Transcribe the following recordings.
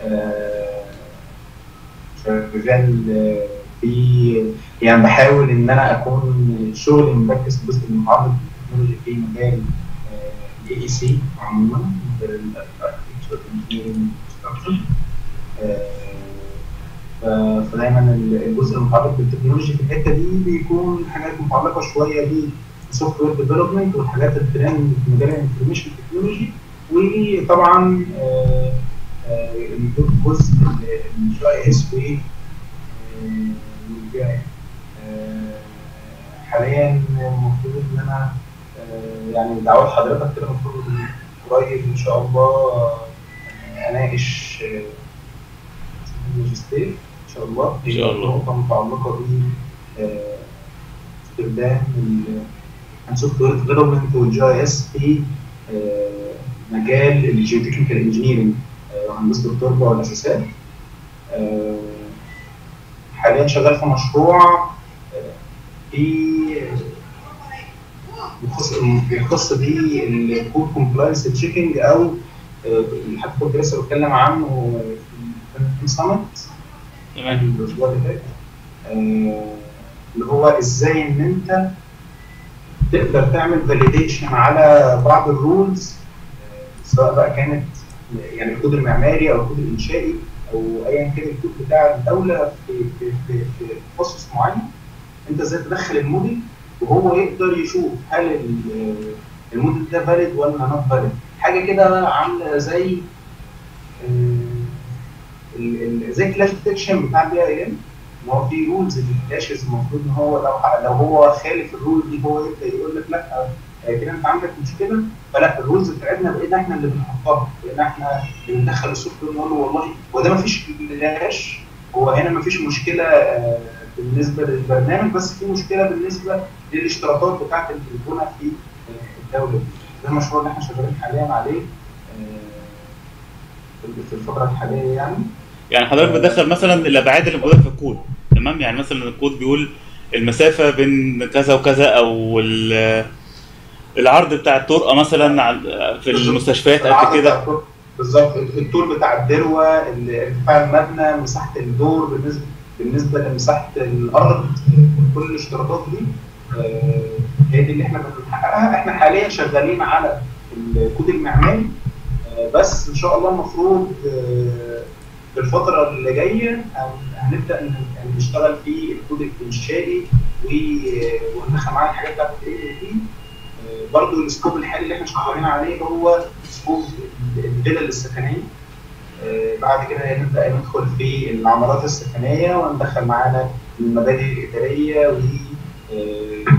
آه، شغال آه، في يعني بحاول ان انا اكون شغلي مركز في جزء من معارضه التكنولوجي في مجال الاي اي سي عموما الاركتكتشر انجينيرنج فدايما ال- الجزء المتعلق بالتكنولوجي في الحته دي بيكون حاجات متعلقه شويه بالسوفت وير ديفلوبمنت والحاجات الترند في مجال الانفورميشن تكنولوجي وطبعا آه، آه، الجزء الجي اي اس والبيع حاليا المفروض ان انا آه، يعني دعوات حضرتك كده المفروض قريب ان شاء الله آه، اناقش آه، ماجستير ان شاء الله إن شاء الله. نقطه متعلقه ب آه، استخدام السوفت وير ديفلوبمنت والجي اي اس في آه، مجال الجيوتكنيكال انجينيرنج وهندسه التربه والاساسات آه، حاليا شغال في مشروع آه، في بيخص بيخص بالكود كومبلاينس تشيكنج او آه، اللي حتى كنت لسه بتكلم عنه في السمت تمام الاسبوع اللي فات آه، اللي هو ازاي ان انت تقدر تعمل فاليديشن على بعض الرولز سواء بقى كانت يعني الكود المعماري او الكود الانشائي او ايا كان الكود بتاع الدوله في في في, في تخصص معين انت ازاي تدخل الموديل وهو يقدر يشوف هل ال- الموديل ده فاليد ولا نوت فاليد حاجه كده عامله زي آه، ال- ال- زي كلاش ديتكشن بتاع البي اي ام ما هو في رولز للكلاشز المفروض ان هو لو لو هو خالف الرول دي هو يبدا يقول لك لا آه، كده انت عندك مشكله فلا الرولز بتاعتنا بقينا احنا اللي بنحطها بقينا احنا اللي بندخل السوفت وير نقول له والله هو ده ما فيش كلاش هو هنا ما فيش مشكله آه، بالنسبه للبرنامج بس في مشكله بالنسبه للاشتراطات بتاعت البنى في آه، الدوله دي ده المشروع اللي احنا شغالين حاليا عليه آه، في الفتره الحاليه يعني يعني حضرتك بتدخل مثلا الابعاد اللي موجوده في الكود تمام يعني مثلا الكود بيقول المسافه بين كذا وكذا او ال- العرض بتاع الطرقه مثلا عن- في المستشفيات قد كده بالظبط الطول بتاع الذروه ارتفاع المبنى مساحه الدور بالنسبه بالنسبه لمساحه الارض كل الاشتراطات دي آه، هي دي اللي احنا بنحققها احنا حاليا شغالين على الكود المعماري آه، بس ان شاء الله المفروض آه، في الفتره اللي جايه هن- هنبدا ن- نشتغل في الكود الانشائي و- وندخل معاه الحاجات بتاعت الاي دي برضه السكوب الحالي اللي احنا شغالين عليه هو سكوب الفلل السكنيه آه، بعد كده نبدا ندخل في العمارات السكنيه وندخل معانا المبادئ الاداريه و آه،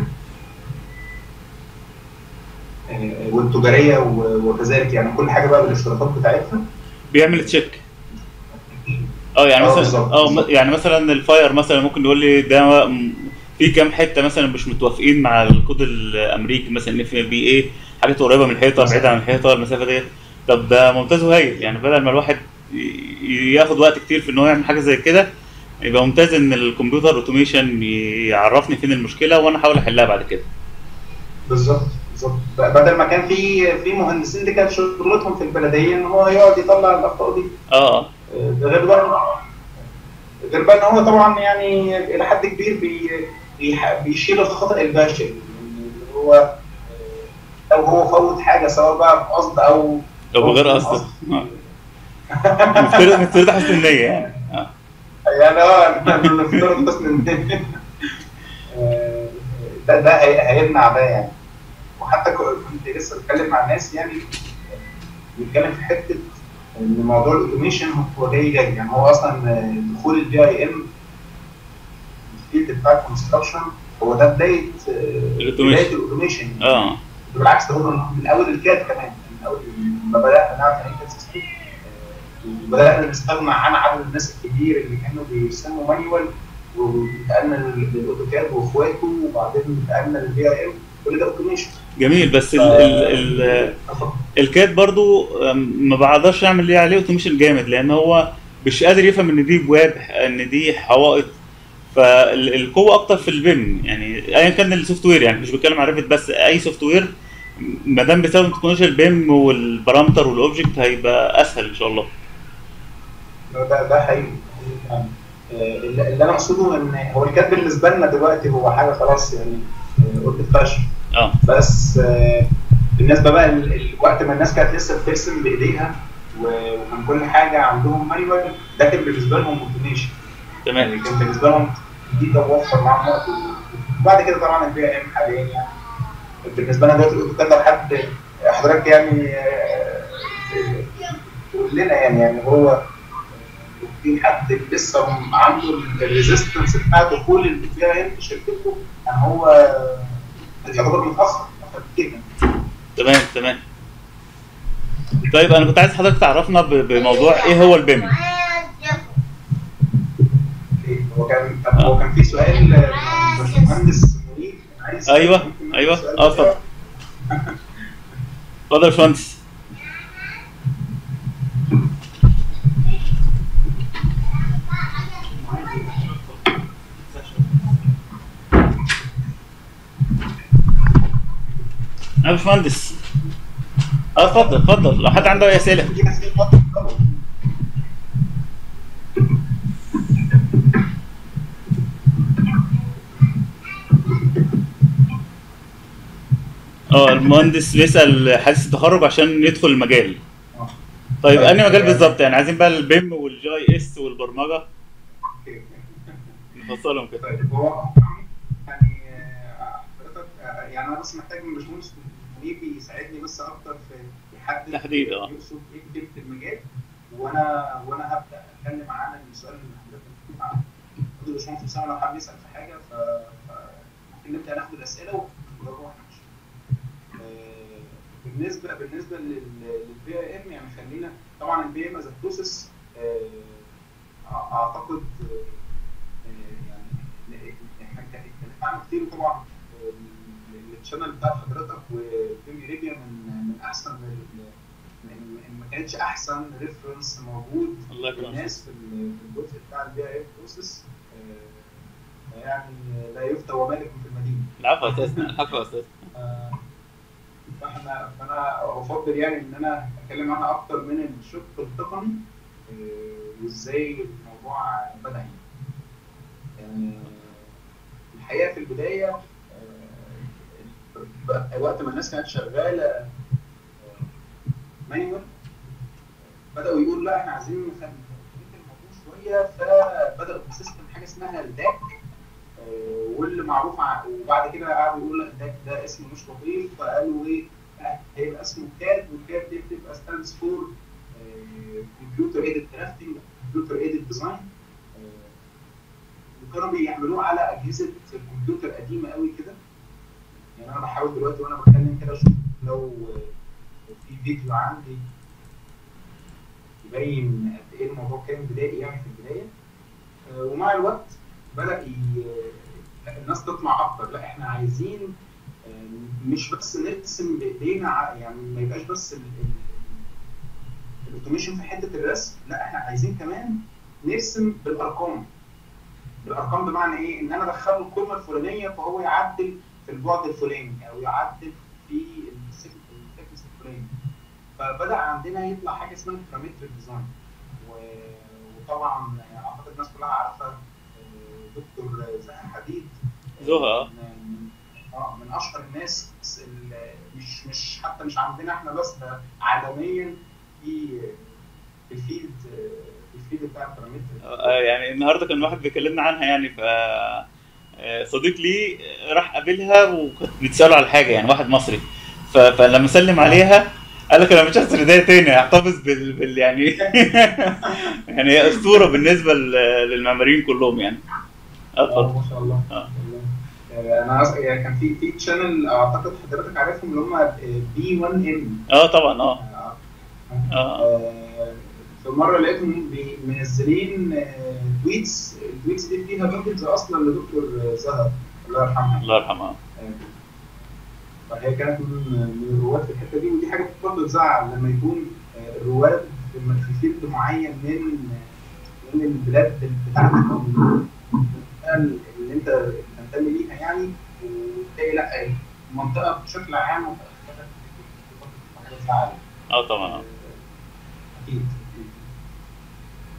آه، والتجاريه و- وكذلك يعني كل حاجه بقى بالاشتراطات بتاعتها بيعمل تشيك اه يعني آه، مثلا بالظبط، اه بالظبط. م- يعني مثلا الفاير مثلا ممكن يقول لي ده م- في كام حته مثلا مش متوافقين مع الكود الامريكي مثلا اف بي ايه حاجات قريبه من الحيطه مثلاً. بعيده عن الحيطه المسافه ديت طب ده ممتاز وهايل يعني بدل ما الواحد ي- ياخد وقت كتير في ان هو يعمل حاجه زي كده يبقى ممتاز ان الكمبيوتر اوتوميشن يعرفني فين المشكله وانا احاول احلها بعد كده بالظبط بالظبط بدل ما كان في في مهندسين دي كانت شغلتهم في البلديه ان هو يقعد يطلع الاخطاء دي اه ده غير بقى غير بقى ان هو طبعا يعني الى حد كبير بي بيح- بيشيل الخطا البشري اللي هو آه، لو هو فوت حاجه سواء بقى بقصد او لو بغير قصد آه. نفترض نفترض حسن النيه يعني آه. يعني اه نفترض حسن النية. آه، ده ده هي- هيمنع ده يعني وحتى ك- كنت لسه بتكلم مع ناس يعني بيتكلم في حته ان موضوع الاوتوميشن هو جاي جاي يعني هو اصلا آه، دخول البي اي ام الفيلد بتاع الكونستراكشن هو ده بدايه آه، الأوتوميشن. بدايه الاوتوميشن اه بالعكس ده هو من اول الكاد كمان من اول ما بدانا نعرف يعني ايه كاد سيستم بدانا نستغنى عن عدد الناس الكبير اللي كانوا بيرسموا مانيوال وانتقلنا للاوتوكاد واخواته وبعدين انتقلنا للبي اي ام كل ده اوتوميشن جميل بس ال ال ال الكاد برضو أم، ما بقدرش اعمل ليه عليه اوتوميشن جامد لان هو مش قادر يفهم ان دي بواب ان دي حوائط فالقوه اكتر في البيم يعني ايا كان السوفت وير يعني مش بتكلم على ريفت بس اي سوفت وير ما دام بيستخدم تكنولوجيا البيم والبارامتر والاوبجكت هيبقى اسهل ان شاء الله ده ده حقيقي يعني آه، اللي اللي انا اقصده ان هو الكاد بالنسبه لنا دلوقتي هو حاجه خلاص يعني قلت فشل اه بس آه، بالنسبه بقى ال- الوقت ما الناس كانت لسه بترسم بايديها و- وكان كل حاجه عندهم مانيوال ده كان بالنسبه لهم اوتوميشن تمام يعني كان بالنسبه لهم دي ده وفر معاهم وقت وبعد كده طبعا البي ام حاليا يعني بالنسبه لنا دلوقتي الاوتوكاد لو حد حضرتك يعني آه، تقول لنا يعني يعني هو في حد لسه عنده الريزيستنس بتاع دخول البي ام في شركته يعني هو يعتبر متاخر متاخر كتير تمام تمام طيب انا كنت عايز حضرتك تعرفنا ب- بموضوع ايه هو البيم هو كان طب هو كان في سؤال آه، باشمهندس منير عايز أيوة، ممكن أيوة، السؤال آه، اتفضل. بتاعه؟ اتفضل يا باشمهندس يا باشمهندس اه اتفضل اتفضل لو حد عنده اي اسئله في أسئلة اتفضل، اتفضل. اه المهندس بيسال حديث التخرج عشان يدخل المجال آه. طيب طيب، انهي مجال يعني- بالظبط يعني عايزين بقى البيم والجي اس والبرمجه أوكي. نفصلهم كده طيب هو يعني آه، حضرتك آه، يعني انا بس محتاج من باشمهندس منيب يساعدني بس اكتر في يحدد تحديد، آه. يقصد ايه كلمه المجال وانا وانا هبدا اتكلم عن السؤال اللي حضرتك بتقول عنه. برضه باشمهندس اسامه لو حابب يسال في حاجه ف ف- ممكن نبدا ناخد الاسئله ونجاوب واحنا ماشيين. آه، بالنسبه بالنسبه للبي اي ام يعني خلينا طبعا البي ام از بروسيس اعتقد آه، يعني احنا اتكلمنا عنه كتير طبعا الشانل بتاع حضرتك وفيلم اريبيا من من احسن ال- من- ان ما كانتش احسن ريفرنس موجود الله يكرمك للناس في ال- في الجزء بتاع البي اي بروسيس يعني لا يفتى ومالك في المدينه العفو يا استاذ العفو يا استاذ آه، فاحنا فانا افضل يعني ان انا اتكلم عنها اكتر من الشق التقني آه، وازاي الموضوع بدا يعني. يعني الحقيقه في البدايه آه، وقت ما الناس كانت شغاله مانيوال بداوا يقولوا لا احنا عايزين نخلي الموضوع شويه فبداوا بسيستم حاجه اسمها الداك آه، واللي معروف ع- وبعد كده قعدوا يقولوا لا الداك ده اسمه مش لطيف فقالوا ايه لا، هيبقى اسمه كاد والكاد دي بتبقى ستاندز فور كمبيوتر ايدد درافتنج كمبيوتر ايدد ديزاين وكانوا بيعملوه على اجهزه كمبيوتر قديمه قوي كده يعني انا بحاول دلوقتي وانا بتكلم كده اشوف لو لو في فيديو عندي يبين قد ايه الموضوع كان بدائي يعني في البدايه آه، ومع الوقت بدا ي- الناس تطمع اكتر لا احنا عايزين آه، مش بس نرسم بايدينا ع- يعني ما يبقاش بس ال- ال- الاوتوميشن في حته الرسم لا احنا عايزين كمان نرسم بالارقام بالارقام بمعنى ايه ان انا ادخله القيمه الفلانيه فهو يعدل في البعد الفلاني او يعدل في الثيكنس الفلاني فبدا عندنا يطلع حاجه اسمها البارامتريك ديزاين وطبعا اعتقد الناس كلها عارفه آه، دكتور زاهر حديد زهى، آه. من- اه من اشهر الناس ال- مش مش حتى مش عندنا احنا بس ده عالميا في في الفيلد في الفيلد بتاع البارامتريك آه، يعني النهارده كان واحد بيكلمنا عنها يعني ف آه، صديق لي راح قابلها وكانت بتساله على حاجه يعني واحد مصري ف... فلما سلم عليها قال لك انا مش هخسر ايديا تاني احتفظ بال... بال يعني يعني هي اسطوره بالنسبه لل- للمعماريين كلهم يعني اه اتفضل ما شاء الله آه. آه، انا عايز- يعني كان في في تشانل اعتقد حضرتك عارفهم اللي هم بي 1 ام اه طبعا اه اه في مره لقيتهم بي- منزلين آه، تويتس التويتس دي فيها بابلز اصلا لدكتور زهر الله يرحمها الله يرحمها آه، فهي كانت من من الرواد في الحته دي ودي حاجه برضه تزعل لما يكون آه، الرواد في م- في فيلد معين من من البلاد بتاعتك او من المنطقه اللي انت بتنتمي ليها يعني وتلاقي لا المنطقه بشكل عام اختلفت حاجه تزعل اه طبعا اه اكيد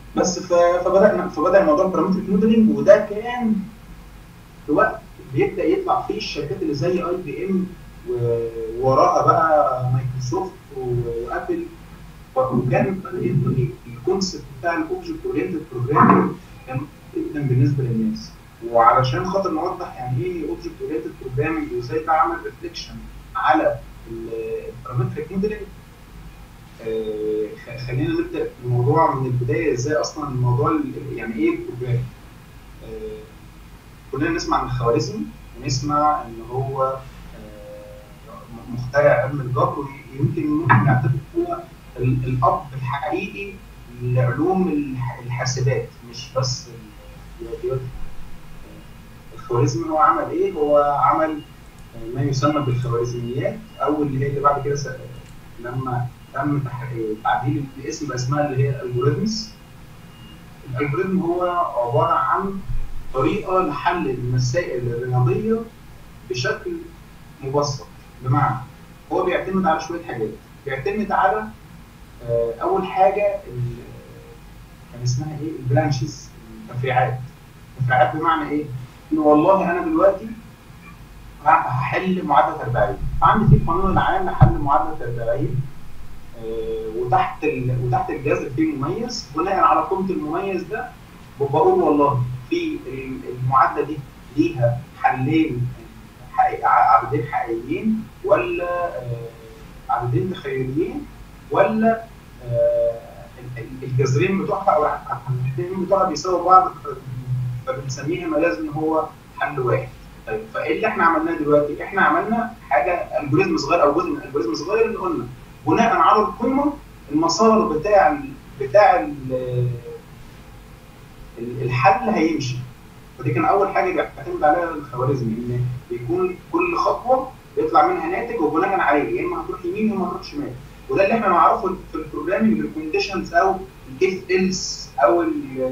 بس ف- فبدأنا فبدأ موضوع البارامتريك موديلنج وده كان في وقت بيبدأ يطلع فيه الشركات اللي زي اي بي ام ووراها بقى مايكروسوفت و- وابل وكان بدأ يدخل الكونسيبت بتاع الاوبجكت اورينتد بروجرامينج كان مهم جدا بالنسبه للناس وعلشان خاطر نوضح يعني ايه اوبجكت اورينتد بروجرامينج وازاي ده عمل ريفليكشن على البارامتريك موديلنج آه، خ- خلينا نبدا الموضوع من البدايه ازاي اصلا الموضوع ال- يعني ايه البروجرام آه، كلنا نسمع عن الخوارزمي ونسمع ان هو آه، مخترع علم الجبر ويمكن ممكن نعتبر هو ال- الاب الحقيقي لعلوم الح- الحاسبات مش بس الرياضيات آه، الخوارزمي هو عمل ايه؟ هو عمل آه، ما يسمى بالخوارزميات او اللي هي اللي بعد كده س- لما تم تح- تعديل الاسم باسمها اللي هي الالجوريزمز الالجوريزم هو عباره عن طريقه لحل المسائل الرياضيه بشكل مبسط بمعنى هو بيعتمد على شويه حاجات بيعتمد على آه، اول حاجه ال- كان اسمها ايه البرانشز التفريعات التفريعات بمعنى ايه؟ ان والله انا دلوقتي هحل معادله تربيعيه عندي في القانون العام لحل معادله تربيعيه آه، وتحت ال... وتحت الجذر في مميز بناء على قيمه المميز ده بقول والله في ال- المعادله دي ليها حلين حقيقي عددين حقيقيين ولا آه، عددين تخيليين ولا آه، ال- ال- الجذرين بتوعها او الحدين بتوعها بيساووا بعض ف- فبنسميها ما لازم هو حل واحد طيب فايه اللي احنا عملناه دلوقتي؟ احنا عملنا حاجه الجوريزم صغير او جزء من الجوريزم صغير اللي قلنا بناء على القيمه المسار بتاع ال بتاع ال ال- الحل هيمشي ودي كان اول حاجه بيعتمد عليها الخوارزمي ان بيكون كل خطوه بيطلع منها ناتج وبناء عليه يا اما هتروح يمين يا اما هتروح شمال وده اللي احنا نعرفه في البروجرامنج الكونديشنز او الكيس ايلس او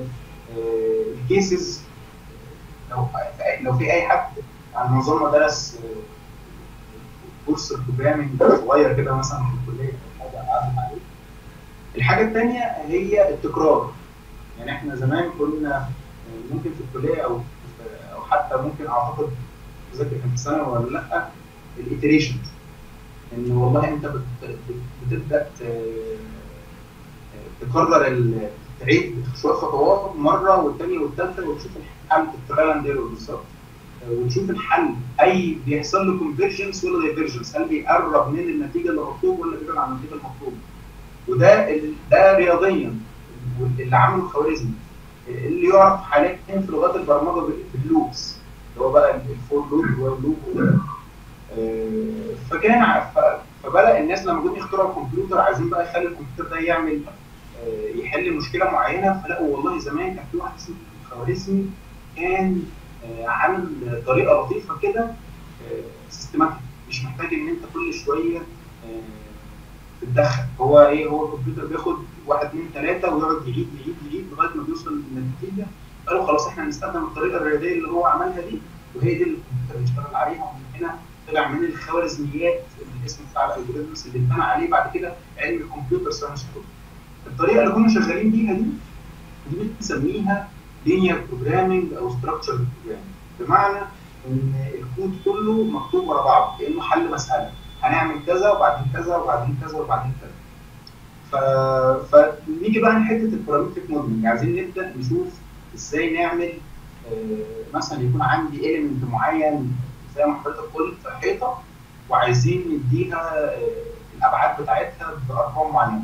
الكيسز لو لو في اي حد على المنظومه درس آه، كورس البروجرامنج صغير كده مثلا في الكليه أو حاجه عدت عليه الحاجه الثانيه هي التكرار يعني احنا زمان كنا آه، ممكن في الكليه او في- او حتى ممكن اعتقد مش فاكر كان في ثانوي ولا لا الايتريشنز ان والله انت بت- بت- بتبدا ت- تكرر ال- تعيد شويه خطوات مره والثانيه والثالثه وتشوف الحل الترايل اند ايرور بالظبط وتشوف الحل اي بيحصل له كونفرجنس ولا دايفرجنس هل بيقرب من النتيجه اللي مطلوب ولا بيبعد عن النتيجه المطلوبه وده ال- ده رياضيا اللي عمله الخوارزمي اللي يعرف حاليا في لغات البرمجه بال- باللوبس اللي هو بقى الفور لوب واللوب وده. آه، فكان ع- ف- فبدا الناس لما جم يخترعوا الكمبيوتر عايزين بقى يخلي الكمبيوتر ده يعمل آه، يحل مشكله معينه فلقوا والله زمان كان في واحد اسمه خوارزمي كان آه، عامل طريقه لطيفه كده سيستماتيك مش محتاج ان انت كل شويه آه، تتدخل هو ايه هو الكمبيوتر بياخد واحد اثنين ثلاثه ويقعد يعيد يعيد يعيد لغايه ما بيوصل للنتيجه قالوا خلاص احنا هنستخدم الطريقه الرياضيه اللي هو عملها دي وهي دي اللي الكمبيوتر بيشتغل عليها ومن هنا طلع من الخوارزميات الاسم بتاع الالجوريزمز اللي اتبنى عليه بعد كده علم الكمبيوتر ساينس كله. الطريقه اللي كنا شغالين بيها دي دي بنسميها لينير بروجرامنج او ستراكشر بروجرامنج بمعنى ان الكود كله مكتوب ورا بعض كانه حل مساله هنعمل كذا وبعدين كذا وبعدين كذا وبعدين كذا ف... فنيجي بقى لحته البارامتريك موديلنج عايزين نبدا نشوف ازاي نعمل آه، مثلا يكون عندي ايليمنت معين زي ما حضرتك قلت حيطه وعايزين نديها آه، الابعاد بتاعتها بارقام معينه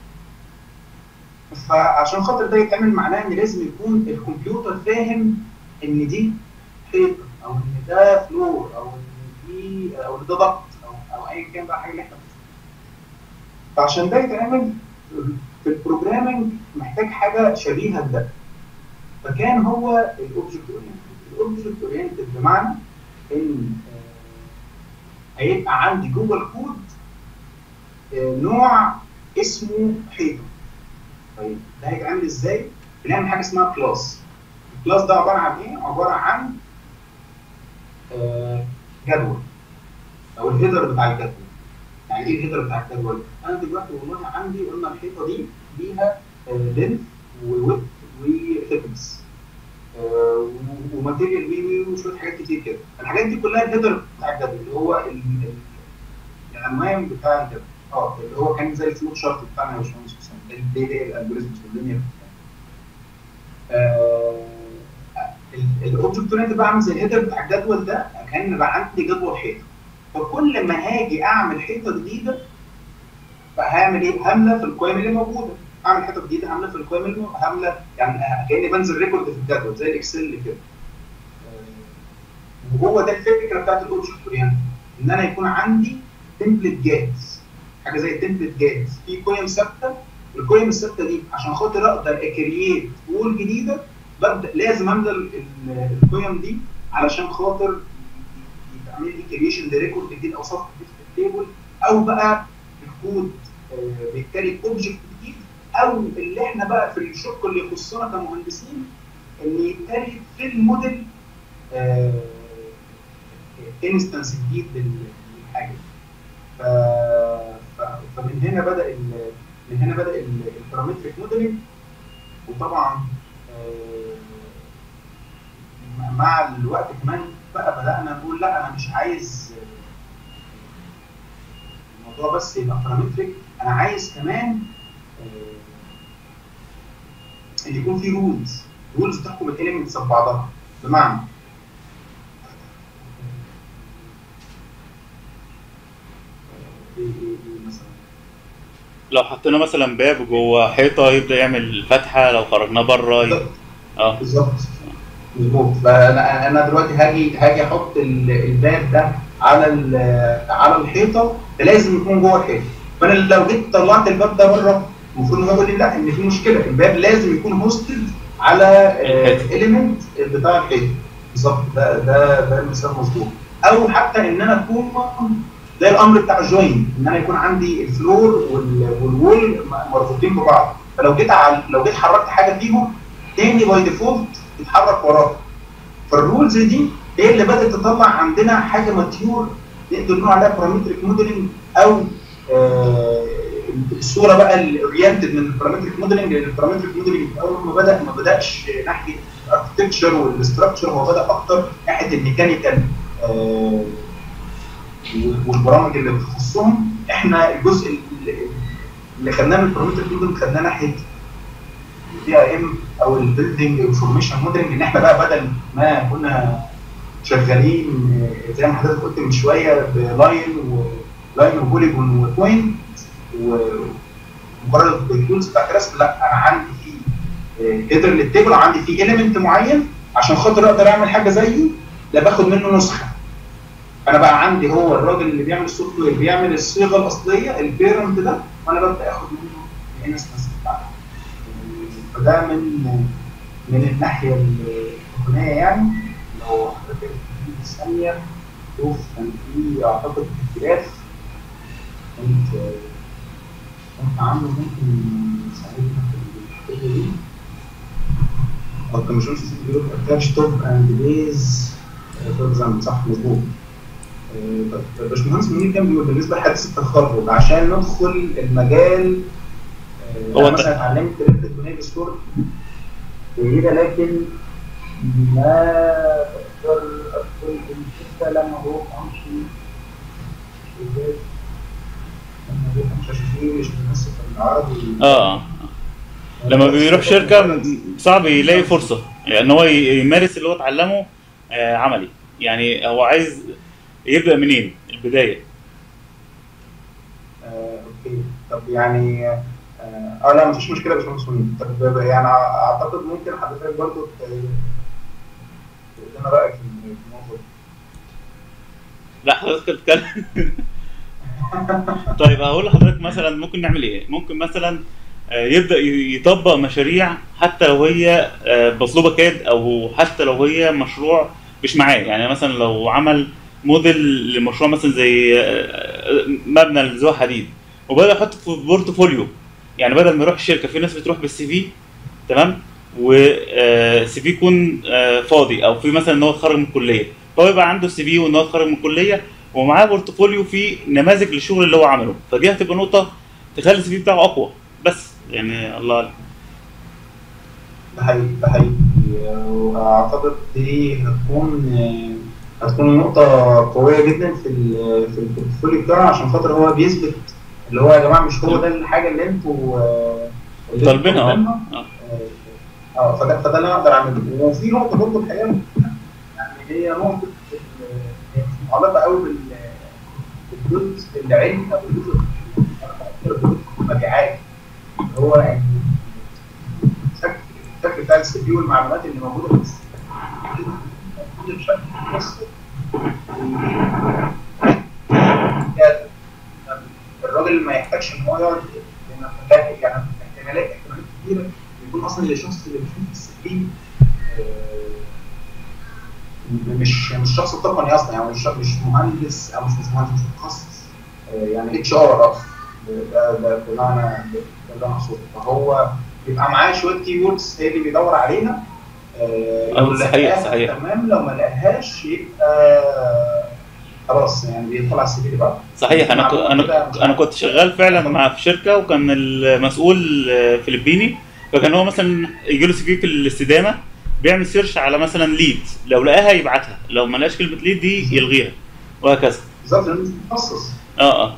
فعشان خاطر ده يتعمل معناه ان لازم يكون الكمبيوتر فاهم ان دي حيطه او ان ده فلور او ان دي او ان ده ضغط او او ايا كان بقى حاجه اللي احنا بنشوفها. فعشان ده يتعمل في البروجرامنج محتاج حاجه شبيهه بده فكان هو الاوبجكت اورينتد الاوبجكت اورينتد بمعنى ان آه، هيبقى عندي جوه الكود آه، نوع اسمه حيطه طيب ده هيتعمل ازاي؟ بنعمل حاجه اسمها كلاس الكلاس ده عباره عن ايه؟ عباره عن آه، جدول او الهيدر بتاع الجدول يعني ايه الهيدر بتاع الجدول؟ انا دلوقتي والله عندي قلنا الحيطه دي ليها لينث وويت كده الحاجات دي كلها الهيدر بتاع الجدول اللي هو ال- ال- العنوان بتاع الجدول اه اللي هو كان زي الفلوت شارت بتاعنا يا باشمهندس حسام الدي دي الالجوريزمز والدنيا الاوبجكت اورينتد بقى عامل زي الهيدر بتاع الجدول ده كان بقى عندي جدول حيطه فكل ما هاجي اعمل حيطه جديده فهعمل ايه؟ همله في القائمه اللي موجوده اعمل حيطه جديده همله في القائمه اللي موجودة. همله يعني كاني بنزل ريكورد في الجدول زي الاكسل كده آه، وهو ده الفكره بتاعت الاوبجكت اورينتد ان انا يكون عندي تمبلت جاهز حاجه زي تمبلت جاهز في قيم ثابته القيم الثابته دي عشان خاطر اقدر اكرييت وول جديده ببدا لازم املى ال- ال- القيم دي علشان خاطر يتعمل لي كريشن لريكورد جديد او صفحه جديده في التيبل او بقى الكود آه، بيتكريت اوبجكت جديد او اللي احنا بقى في الشق اللي يخصنا كمهندسين اللي يتكريت في الموديل انستنس جديد لل- للحاجه دي. ف... ف... فمن هنا بدا ال... من هنا بدا البارامتريك موديلنج وطبعا آه، مع الوقت كمان بقى بدانا نقول لا انا مش عايز آه، الموضوع بس يبقى بارامتريك انا عايز كمان آه، ان يكون في رولز رولز تحكم الاليمنتس ببعضها بمعنى ايه ايه ايه مثلا لو حطينا مثلا باب جوه حيطه يبدا يعمل فتحه لو خرجناه بره ي... اه بالظبط مظبوط فانا انا دلوقتي هاجي هاجي احط ال- الباب ده على ال- على الحيطه لازم يكون جوه الحيطه فانا لو جيت طلعت الباب ده بره المفروض ان هو يقول لي لا ان في مشكله الباب لازم يكون هوستد على الحيطة. اليمنت بتاع الحيطه بالظبط ده ده ده المثال مظبوط او حتى ان انا اكون زي الامر بتاع الجوين ان انا يكون عندي الفلور وال- والوول مربوطين ببعض فلو جيت على لو جيت حركت حاجه فيهم تاني باي ديفولت تتحرك وراها فالرولز دي هي اللي بدات تطلع عندنا حاجه ماتيور نقدر نقول عليها بارامتريك موديلنج او آه الصوره بقى الاورينتد من البارامتريك موديلنج لان البارامتريك موديلنج اول ما بدا ما بداش ناحيه الاركتكتشر والاستراكشر هو بدا اكتر ناحيه الميكانيكال آه والبرامج اللي بتخصهم احنا الجزء اللي- اللي خدناه من البارامتريك موديلنج خدناه ناحيه البي اي ام او البيلدنج انفورميشن موديلنج ان احنا بقى بدل ما كنا شغالين آه، زي ما حضرتك قلت من شويه بلاين ولاين وبوليجون وبوينت ومجرد التولز بتاعت الرسم لا انا عندي في هيدر للتيبل عندي فيه اليمنت معين عشان خاطر اقدر اعمل حاجه زيه لا باخد منه نسخه انا بقى عندي هو الراجل اللي بيعمل السوفت وير بيعمل الصيغه الاصليه البيرنت ده وانا ببدا اخد منه الانستنس بتاعته فده من من الناحيه التقنيه يعني لو حضرتك في ثانيه شوف كان في اعتقد اختلاف كنت كنت عامله ممكن يساعدنا في الحته دي او كان مش نفس بيقول اتاتش توب اند بيز فور اكزامبل صح مظبوط آه، طب باشمهندس منير كان بيقول بالنسبه لحديث التخرج عشان ندخل المجال آه، هو انا انت- مثلا اتعلمت ريفت بناء ستور جيده لكن ما بقدر ادخل الشركه لما اروح امشي ازاي لما اروح امشي عشان في مش بنمثل في العربي اه لما بيروح شركه م- صعب يلاقي فرصه يعني ان هو ي- يمارس اللي هو اتعلمه آه، عملي يعني هو عايز يبدا منين البدايه آه، اوكي طب يعني اه آه، لا مفيش مشكله يا باشمهندس منير طب يعني اعتقد ممكن حضرتك برضه ت- تقول لنا رايك في الموضوع ده. لا حضرتك بتتكلم طيب هقول لحضرتك مثلا ممكن نعمل ايه ممكن مثلا آه، يبدا ي- يطبق مشاريع حتى لو هي آه، مطلوبه كاد او حتى لو هي مشروع مش معاه يعني مثلا لو عمل موديل لمشروع مثلا زي آه، مبنى لذوق حديد وبدا يحطه في بورتفوليو يعني بدل ما يروح الشركه في ناس بتروح بالسي في تمام وسي في يكون آه، فاضي او في مثلا ان هو اتخرج من الكليه فهو يبقى عنده سي في وان هو اتخرج من الكليه ومعاه بورتفوليو فيه نماذج للشغل اللي هو عمله فدي هتبقى نقطه تخلي السي في بتاعه اقوى بس يعني الله أعلم. ده حقيقي ده حقيقي واعتقد دي هتكون هتكون نقطة قوية جدا في ال- في البورتفوليو بتاعه عشان خاطر هو بيثبت اللي هو يا جماعة مش هو ده الحاجة اللي انتوا آه، اللي انتوا طالبينها اه طالبينها. آه. اه فده فده اللي انا اقدر اعمله وفي نقطة برضه الحقيقة يعني هي نقطة ال- هي مش متعلقة قوي بال بالجزء العلمي او الجزء الجزء المبيعات اللي هو يعني الشكل الشكل بتاع السي بي والمعلومات اللي موجودة في السي بي بشكل مبسط الراجل ما يحتاجش ان هو يقعد لان هتلاقي يعني احتمالات احتمالات كبيره يكون اصلا الشخص اللي بيشوف السي بي مش مش شخص تقني اصلا يعني مش مش مهندس او مش مش مهندس مش متخصص آه، يعني اتش ار اصلا ده ده بمعنى ده اللي انا اقصده فهو يبقى معاه شويه كي ووردز هي اللي بيدور عليها آه، أو لو صحيح، لقاها صحيح. تمام لو ما لقاهاش يبقى خلاص يعني بيدخل على السي في اللي بعده صحيح انا ك- معلومة كده انا مش انا كنت شغال فعلا مع في شركه وكان المسؤول آه، فلبيني فكان هو مثلا يجي له سجيك الاستدامه بيعمل سيرش على مثلا ليد لو لقاها يبعتها لو ما لقاش كلمه ليد دي يلغيها وهكذا بالظبط لانه مش متخصص اه اه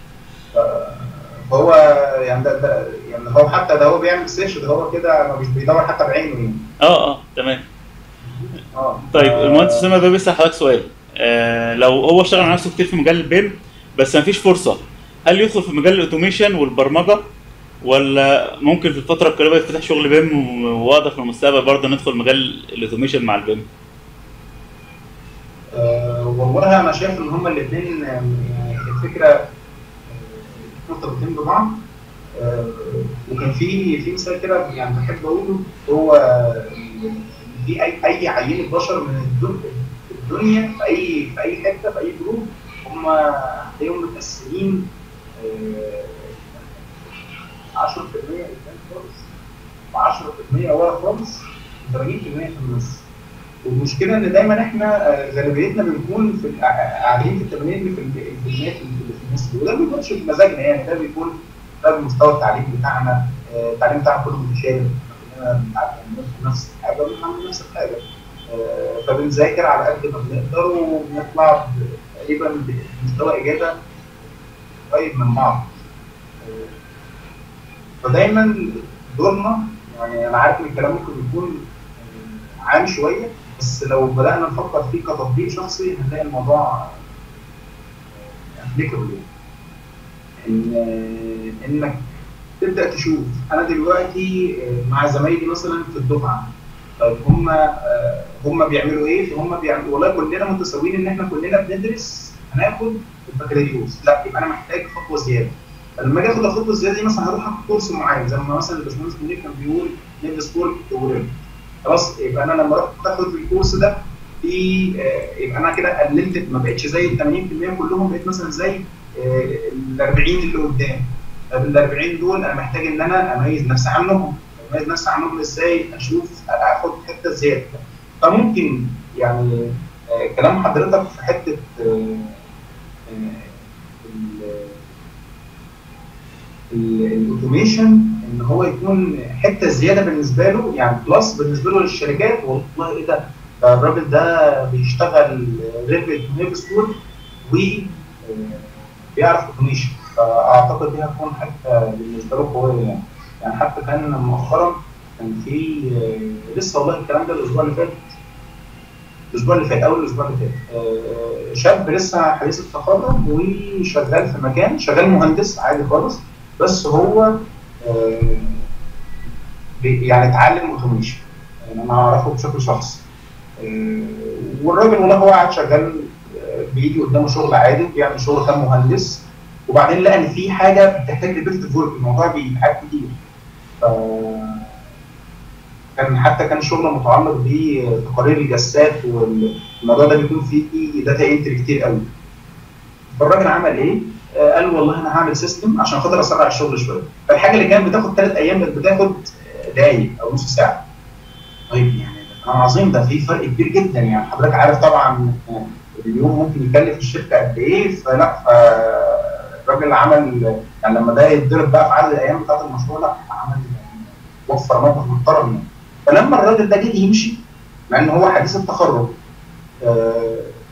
فهو يعني ده, ده يعني هو حتى ده هو بيعمل سيرش ده هو كده ما مش بيدور حتى بعينه يعني اه اه تمام اه طيب آه، المهندس اسامه ده بيسال حضرتك سؤال آه لو هو اشتغل على نفسه كتير في مجال البيم بس ما فيش فرصه هل يدخل في مجال الاوتوميشن والبرمجه ولا ممكن في الفتره القريبه يفتح شغل بيم وواضح في المستقبل برضه ندخل مجال الاوتوميشن مع البيم آه، والله انا شايف ان هما الاثنين يعني الفكره آه، مرتبطين ببعض آه، لكن في في مثال كده يعني بحب اقوله هو إن في اي اي عينه بشر من الدن- الدنيا في اي في اي حته في اي جروب هم هتلاقيهم متقسمين آه، 10% قدام خالص و10% ورا خالص و80% في النص والمشكله ان دايما احنا آه، غالبيتنا بنكون في الع- قاعدين في ال 80 اللي في ال- في المية اللي في النص دول وده ما بيكونش بمزاجنا يعني ده بيكون ده بمستوى التعليم بتاعنا آه، التعليم بتاعنا كله متشابه كلنا بنتعلم نفس الحاجه وبنعمل نفس الحاجه آه، فبنذاكر على قد ما بنقدر وبنطلع ب- تقريبا بمستوى اجابه قريب من بعض آه، فدايما دورنا يعني انا عارف ان الكلام ممكن يكون آه، عام شويه بس لو بدانا نفكر فيه كتطبيق شخصي هنلاقي الموضوع ابليكابل ان آه، انك تبدا تشوف انا دلوقتي آه، مع زمايلي مثلا في الدفعه طيب هم آه، هم بيعملوا ايه؟ فهم بيعملوا والله كلنا متساويين ان احنا كلنا بندرس هناخد البكالوريوس لا يبقى انا محتاج خطوه زياده فلما اجي اخد الخطوه الزياده دي مثلا هروح اخد كورس معين زي ما مثلا الباشمهندس منير كان بيقول ندرس كورس وورد خلاص يبقى انا لما رحت اخد الكورس ده في آه، يبقى انا كده قللت ما بقتش زي ال 80% كلهم بقيت مثلا زي ال 40 اللي قدام طب ال 40 دول انا محتاج ان انا اميز نفسي عنهم اميز نفسي عنهم ازاي اشوف اخد حته زياده فممكن يعني آه، كلام حضرتك في حته آه، آه، ال- ال- الاوتوميشن ان هو يكون حته زياده بالنسبه له يعني بلس بالنسبه له للشركات والله ايه ده ده الراجل ده بيشتغل ريفت نيف سكول و آه، بيعرف اوتوميشن فاعتقد دي هتكون حته بالنسبه له قويه يعني يعني حتى كان مؤخرا كان في آه، لسه والله الكلام ده الاسبوع اللي فات الاسبوع اللي فات اول الاسبوع اللي فات آه، شاب لسه حديث التخرج وشغال في مكان شغال مهندس عادي خالص بس هو آه، بي- يعني اتعلم اوتوميشن يعني انا اعرفه بشكل شخصي آه، والراجل والله هو قاعد شغال آه، بيجي قدامه شغل عادي بيعمل شغل كمهندس وبعدين لقى ان في حاجه بتحتاج ريبيتيف ورك الموضوع بيتعاد كتير ف كان حتى كان شغل متعلق بتقارير الجسات والموضوع ده بيكون فيه داتا انتري كتير قوي فالراجل عمل ايه؟ آه، قال والله انا هعمل سيستم عشان خاطر اسرع الشغل شويه فالحاجه اللي كانت بتاخد ثلاث ايام بقت بتاخد آه، دقايق او نص ساعه طيب يعني ده كلام عظيم ده في فرق كبير جدا يعني حضرتك عارف طبعا آه، اليوم ممكن يكلف الشركه قد ايه فلا فالراجل عمل يعني لما ده يتضرب بقى في عدد الايام بتاعت المشروع لا عمل يعني وفر مبلغ محترم يعني فلما الراجل ده جه يمشي مع ان هو حديث التخرج آه،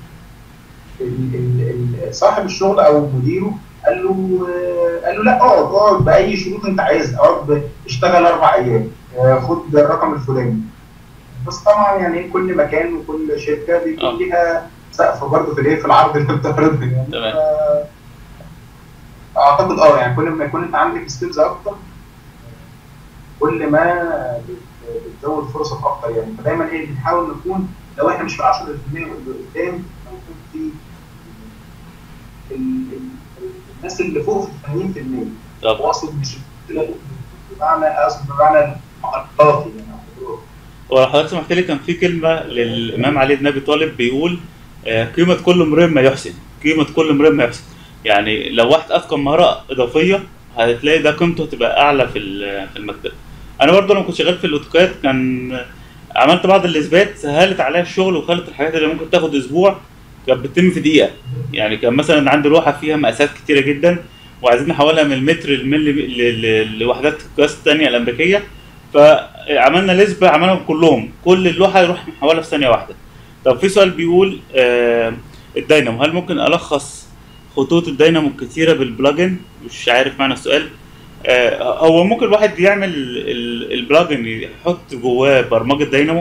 ال- ال- ال- صاحب الشغل او مديره قال له آه، قال له لا اقعد اقعد باي شروط انت عايزها اقعد ب- اشتغل اربع ايام آه، خد الرقم الفلاني بس طبعا يعني كل مكان وكل شركه آه. بيكون ليها سقف برضه في الايه في العرض اللي بتعرضه يعني تمام. ف- اعتقد اه يعني كل ما يكون انت عندك سكيلز اكتر كل ما بت- بتزود فرصك اكتر يعني فدايما ايه بنحاول نكون لو احنا مش في 10% اللي قدام نكون في ال- ال- الناس اللي فوق في 80% طب واقصد مش بمعنى اقصد بمعنى الاحترافي يعني أو ولو حضرتك سمحت لي كان في كلمه للامام علي بن ابي طالب بيقول آه، قيمه كل امرئ ما يحسن قيمه كل امرئ ما يحسن يعني لو واحد اتقن مهاره اضافيه هتلاقي ده قيمته هتبقى اعلى في ال- في المكتب انا برضه لما كنت شغال في الاوتوكاد كان عملت بعض الاثبات سهلت عليا الشغل وخلت الحاجات اللي ممكن تاخد اسبوع كانت بتتم في دقيقه يعني كان مثلا عندي لوحه فيها مقاسات كتيره جدا وعايزين نحولها من المتر للملي ل- ل- لوحدات القياس الثانيه الامريكيه فعملنا نسبة عملهم كلهم كل اللوحة يروح محولها في ثانية واحدة طب في سؤال بيقول آه الداينامو هل ممكن ألخص خطوط الداينامو الكتيرة بالبلجن مش عارف معنى السؤال آه هو ممكن الواحد يعمل ال- البلجن يحط جواه برمجة داينامو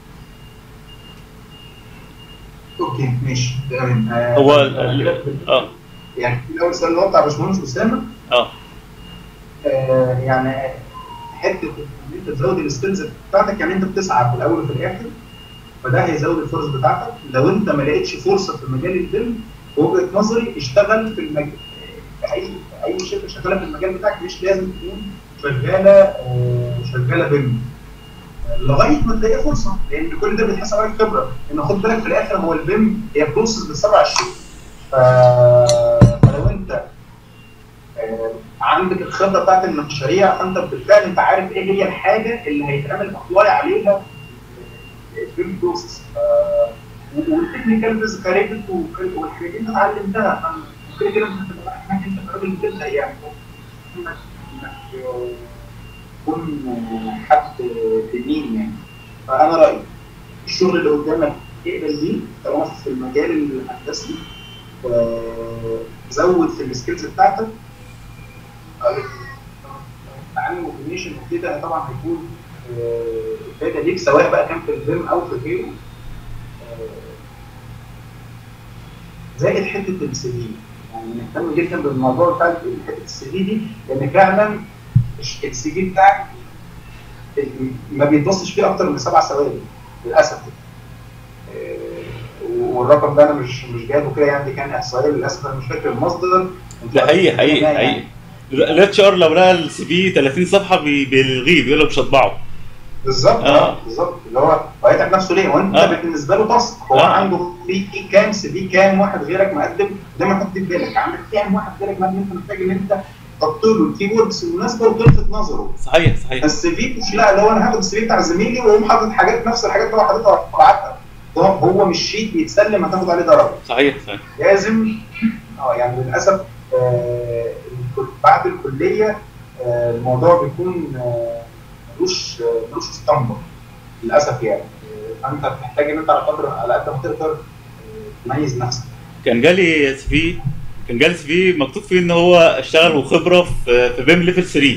اوكي ماشي تمام آه، هو آه، ال- اه يعني في الاول السؤال اللي هو بتاع باشمهندس اسامه اه آه، يعني حته ان انت تزود السكيلز بتاعتك يعني انت بتسعى في الاول وفي الاخر فده هيزود الفرص بتاعتك لو انت ما لقيتش فرصه في مجال الفيلم وجهه نظري اشتغل في المجال في اي في اي شركه شغاله في المجال بتاعك مش لازم تكون شغاله آه، شغاله فيلم لغايه ما تلاقي فرصه لان كل ده بيتحسب عليك خبره لان خد بالك في الاخر هو البيم هي بروسس ب 27 ف... فلو انت آه، عندك الخبره بتاعت المشاريع فانت بالفعل انت عارف ايه هي الحاجه اللي هيتعمل ابلاي عليها البيم بروسس والتكنيكال فيزيكاليتي والحاجات دي انت اتعلمتها كده كده انت هتبقى انك انت راجل بتبدا يعني انك انك تكون حد تنين يعني فانا رايي الشغل اللي قدامك اقبل بيه طالما في المجال الهندسي آه، زود في السكيلز بتاعتك تعلم اوتوميشن وكده طبعا هيكون آه، فايده ليك سواء بقى كان في الفيلم او في غيره آه، زائد حته السي في يعني نهتم جدا بالموضوع بتاع حته السي في دي لان فعلا السي في بتاعك ما بيتبصش فيه اكتر من سبع ثواني للاسف آه، والرقم ده انا مش مش جايبه كده يعني دي كان احصائيه للاسف انا مش فاكر المصدر ده حقيقي حقيقي يعني. حقيقي الاتش ار لو لقى السي في 30 صفحة بي- بيلغيه بيقول لك مش هطبعه بالظبط آه. اه بالظبط اللي هو هو هيتعب نفسه ليه؟ وانت آه. بالنسبه له تاسك هو آه. عنده في في كام سي في كام واحد غيرك مقدم دايما حط في بالك عندك كام واحد غيرك مقدم انت محتاج ان انت تحط له الكيوردز المناسبه وتلفت نظره صحيح صحيح السي في مش لا اللي هو انا هاخد السي في بتاع زميلي واقوم حاطط حاجات نفس الحاجات اللي هو حاططها وابعتها هو هو مش شيت بيتسلم هتاخد عليه درجه صحيح صحيح لازم اه يعني للاسف آه الكل- بعد الكليه آه الموضوع بيكون آه، ملوش آه، ملوش اسطمبه للاسف يعني آه، فانت بتحتاج ان انت على قدر على قد ما تقدر آه، تميز نفسك كان جالي سي في كان جالي سي في مكتوب فيه ان هو اشتغل وخبره في في بيم ليفل 3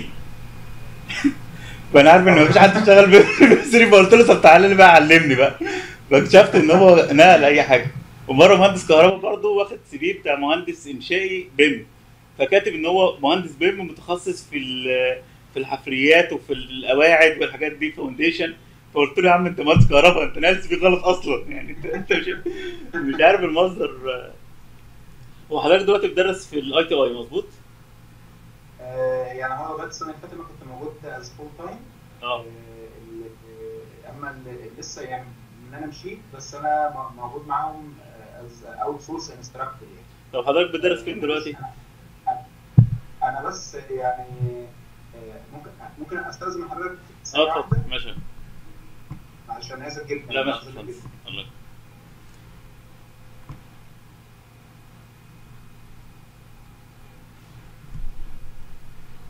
فانا عارف ان مفيش حد اشتغل بيم ليفل 3 فقلت له طب تعالى لي بقى علمني بقى فاكتشفت ان هو نقل اي حاجه ومره مهندس كهرباء برضه واخد سي في بتاع مهندس انشائي بيم فكاتب ان هو مهندس بيم متخصص في ال- في الحفريات وفي القواعد والحاجات دي فاونديشن فقلت له يا عم انت مهندس كهرباء انت ناقل سي في غلط اصلا يعني انت انت مش مش عارف المصدر هو حضرتك دلوقتي بتدرس في الاي تي اي مظبوط؟ آه، يعني هو لغايه السنه اللي فاتت انا كنت موجود از فول تايم اه اما ال- لسه يعني ان انا مشيت بس انا م- موجود معاهم از اوت سورس انستراكتور يعني طب حضرتك بتدرس فين دلوقتي؟ انا بس يعني آه، ممكن ممكن استاذن حضرتك اه ثانية اتفضل واحدة؟ ماشي عشان اسف جدا لا ماشي آسف اتفضل جداً. الله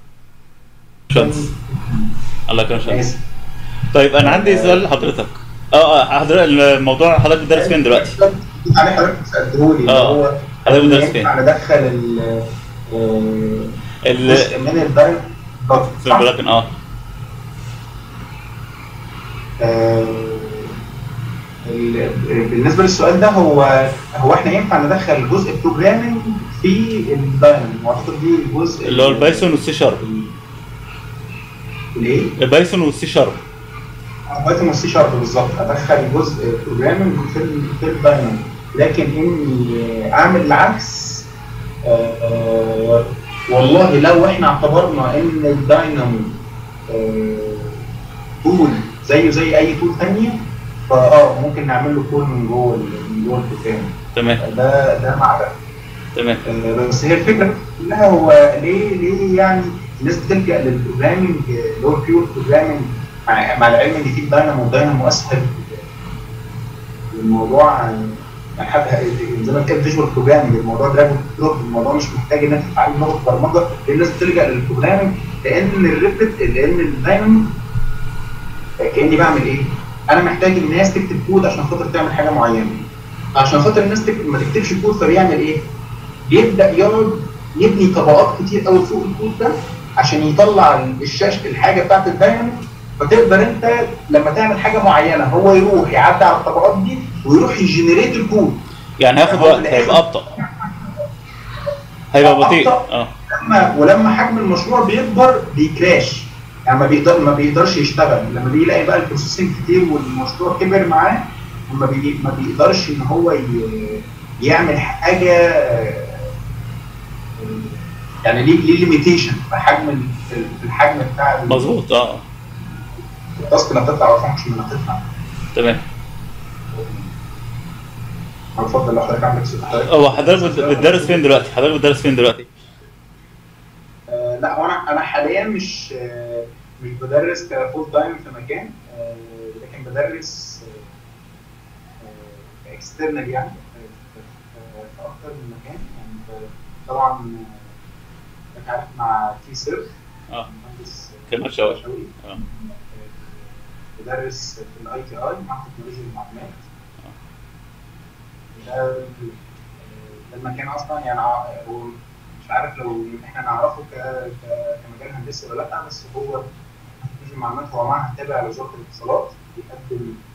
شمس الله يكرم شمس آسف. طيب انا عندي سؤال لحضرتك اه اه حضرتك الموضوع حضرتك بتدرس فين دلوقتي؟ عليه حضرتك سالته لي آه. هو حضرتك بتدرس فين؟ ينفع ندخل ال آه، ال- جزء من الدايت في البلاجن اه آه، ال- بالنسبه للسؤال ده هو هو احنا ينفع ندخل جزء بروجرامنج في الداينامو واعتقد دي الجزء اللي هو البايثون والسي شارب الايه؟ البايثون والسي شارب بايثون والسي شارب بالظبط ادخل جزء بروجرامنج في ال- في الداينامو لكن اني اعمل العكس آه، آه، والله لو احنا اعتبرنا ان الداينامو آه، تول زيه زي اي تول ثانيه فاه ممكن نعمل له كول من جوه ال- من جوه البروجرام تمام ده ده مع ده تمام آه، بس هي الفكره كلها هو ليه ليه يعني الناس بتلجا للبروجرامنج آه، اللي هو البيور بروجرامنج مع, مع العلم ان في داينامو وداينامو اسهل الموضوع آه، يعني حتى زي ما كان فيجوال بروجرامنج الموضوع دراج دروب الموضوع مش محتاج ان انت تتعلم لغه برمجه الناس بتلجا للبروجرامنج لان الريبت لان الداينامو آه، كاني بعمل ايه؟ انا محتاج الناس تكتب كود عشان خاطر تعمل حاجه معينه عشان خاطر الناس تكتب ما تكتبش كود فبيعمل ايه؟ بيبدا يقعد يبني طبقات كتير قوي فوق الكود ده عشان يطلع الشاشه الحاجه بتاعت الدايناميك فتقدر انت لما تعمل حاجه معينه هو يروح يعدي على الطبقات دي ويروح يجنريت الكود يعني هياخد هو وقت في الآخر- هيبقى ابطا هيبقى بطيء أبطأ. اه لما ولما حجم المشروع بيكبر بيكراش يعني ما بيقدر ما بيقدرش يشتغل لما بيلاقي بقى البروسيسنج كتير والمشروع كبر معاه ما, بي ما بيقدرش ان هو ي... يعمل حاجه آه، يعني ليه ليه ليميتيشن في حجم ال- في الحجم بتاع ال- مظبوط اه التاسك اللي هتطلع او الفانكشن اللي هتطلع تمام اتفضل لو حضرتك عندك سؤال حضرتك هو حضرتك بت- بتدرس فين دلوقتي؟ حضرتك بتدرس فين دلوقتي؟ آه، لا هو انا انا حاليا مش آه، مش بدرس كفول تايم في مكان آه، لكن بدرس اكسترنال يعني آه، في في اكتر من مكان يعني ب- طبعا آه، انت عارف مع تي سيرف اه مهندس كمال شوقي. شوقي. اه آه، بدرس في الاي تي اي مع تكنولوجيا المعلومات ده ال- ده المكان اصلا يعني ع- هو مش عارف لو احنا نعرفه ك... ك... كمجال هندسي ولا لا بس هو تكنولوجيا المعلومات هو معهد تابع لوزاره الاتصالات بيقدم